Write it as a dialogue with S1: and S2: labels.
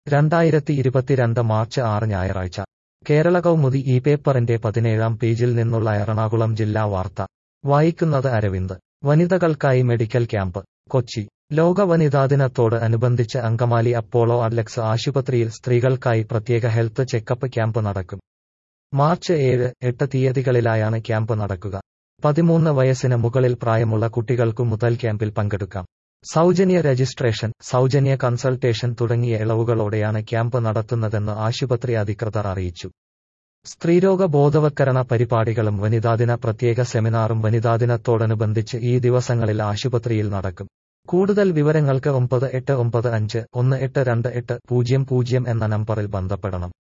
S1: രണ്ടായിരത്തി ഇരുപത്തിരണ്ട് മാർച്ച് ആറ് ഞായറാഴ്ച കേരള കൗമുദി ഈ പേപ്പറിന്റെ പതിനേഴാം പേജിൽ നിന്നുള്ള എറണാകുളം ജില്ലാ വാർത്ത വായിക്കുന്നത് അരവിന്ദ് വനിതകൾക്കായി മെഡിക്കൽ ക്യാമ്പ് കൊച്ചി ലോക വനിതാ ദിനത്തോട് അനുബന്ധിച്ച് അങ്കമാലി അപ്പോളോ അലക്സ് ആശുപത്രിയിൽ സ്ത്രീകൾക്കായി പ്രത്യേക ഹെൽത്ത് ചെക്കപ്പ് ക്യാമ്പ് നടക്കും മാർച്ച് ഏഴ് എട്ട് തീയതികളിലായാണ് ക്യാമ്പ് നടക്കുക പതിമൂന്ന് വയസ്സിന് മുകളിൽ പ്രായമുള്ള കുട്ടികൾക്കു മുതൽ ക്യാമ്പിൽ പങ്കെടുക്കാം സൗജന്യ രജിസ്ട്രേഷൻ സൗജന്യ കൺസൾട്ടേഷൻ തുടങ്ങിയ ഇളവുകളോടെയാണ് ക്യാമ്പ് നടത്തുന്നതെന്ന് ആശുപത്രി അധികൃതർ അറിയിച്ചു സ്ത്രീരോഗ ബോധവത്കരണ പരിപാടികളും വനിതാദിന പ്രത്യേക സെമിനാറും വനിതാദിനത്തോടനുബന്ധിച്ച് ഈ ദിവസങ്ങളിൽ ആശുപത്രിയിൽ നടക്കും കൂടുതൽ വിവരങ്ങൾക്ക് ഒമ്പത് എട്ട് ഒമ്പത് അഞ്ച് ഒന്ന് എട്ട് രണ്ട് എട്ട് പൂജ്യം പൂജ്യം എന്ന നമ്പറിൽ ബന്ധപ്പെടണം